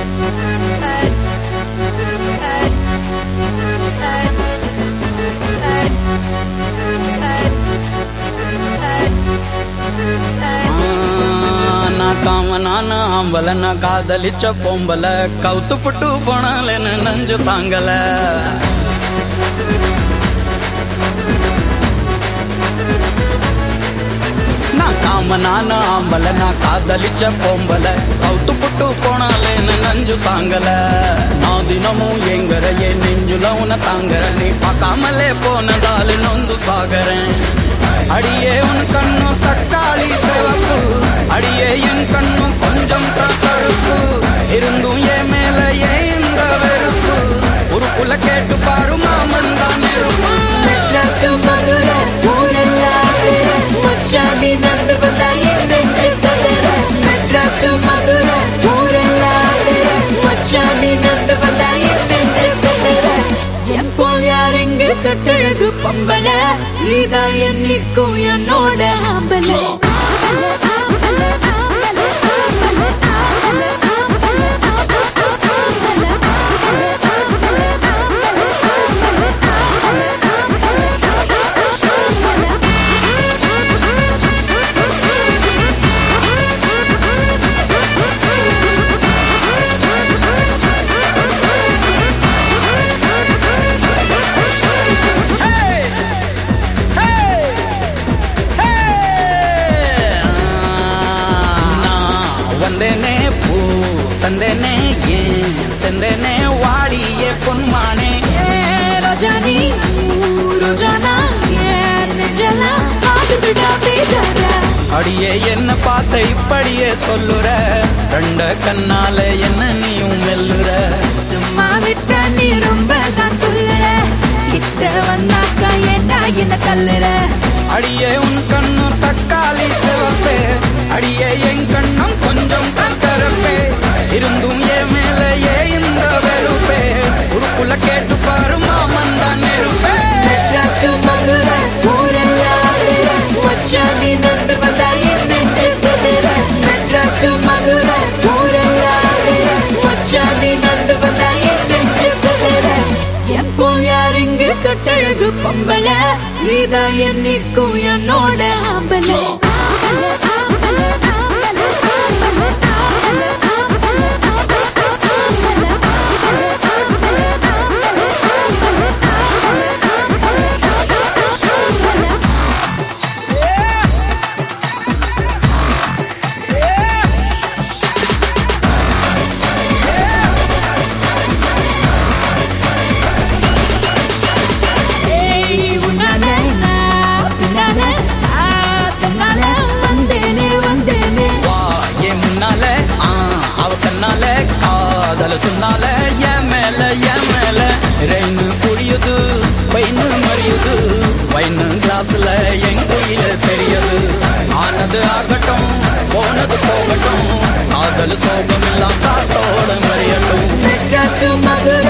நான் காமனான ஆம்பல நான் காதலிச்ச பொம்பல கவுத்து புட்டு போனாலேன்னு நஞ்சு தாங்கல நான் காமனான ஆம்பல நான் காதலிச்ச பொம்பல கவுத்து புட்டு போனாலேன்னு நஞ்சு தாங்கல நான் தினமும் எங்கறையே நெஞ்சுல உன தாங்கற நீ பார்க்காமலே போனதால நொந்து சாகறேன் அடியே உன் கண்ணும் தக்காளி சிவப்பு அடியே என் கண்ணும் கொஞ்சம் தக்கழுப்பு இருந்தும் என் மேல ஏன் இந்த வெறுப்பு உருக்குள்ள கேட்டு பாரு மாமன் தான் நெருப்பு மெட்ராஸ் to மதுரை ஊரெல்ல மச்சாண்டி நடந்து வந்தா என் நெஞ்சை சதுர மெட்ராஸ் to மதுரை ஊரெல்ல மச்சாண்டி நடந்து வந்தா என் நெஞ்சை சதுர என் போல் யார் இங்கு கட்டழகு பொம்பல இதா என்னைக்கும் என்னோட ஆம்பல நான் வந்தேனே பூ தந்தேனே ஏன் செந்தேனே வாடியே பொன்மானே ரோஜானி ரோஜானா ஏன் நெஞ்செல்லாம் காட்டு விடா பேசாத அடியே என்ன பார்த்த இப்படியே சொல்லுற ரெண்ட கண்ணால என்ன நீயும் மெல்லுற சும்மா விட்டா நீ ரொம்ப தான் துள்ளுற கிட்ட வந்தாக்கா ஏண்டா என்ன தள்ளுற அடியே உன் கண்ணும் தக்காளி சிவப்பே அடியே என் கண்ணும் கொஞ்சம் தக்கரப்பே இருந்தும் என் மேல ஏ இந்த வெறுப்பே உருக்குள்ள கேட்டு பாரு மாமன் தான் நெருப்பே மெட்ராஸ் to மதுரை ஊரெல்லாம் மச்சாண்டி நடந்து வந்தா என் நெஞ்சை சிதற மெட்ராஸ் to மதுரை ஊரெல்லாம் மச்சாண்டி நடந்து வந்தா என் நெஞ்சை சிதற என் போல் யார் இங்கு கட்டழகு பொம்பல இதா என்னைக்கும் என்னோட ஆம்பல ஏய் உன்னால நான் பின்னால ஆ தன்னால வந்தேனே வந்தேனே வா என் முன்னால ஆ, அவ கண்ணால காதல சொன்னால என் மேல என் மேல ரெயின்னு புரியுது பைன்னு மறியுது பைன்னு கிளாஸ்ல என் குயில தெரியுது ஆனது ஆகட்டும் போனது போகட்டும் காதல் சோகம் எல்லாம் காத்தோட மறியட்டும் மெட்ராஸ் to மதுரை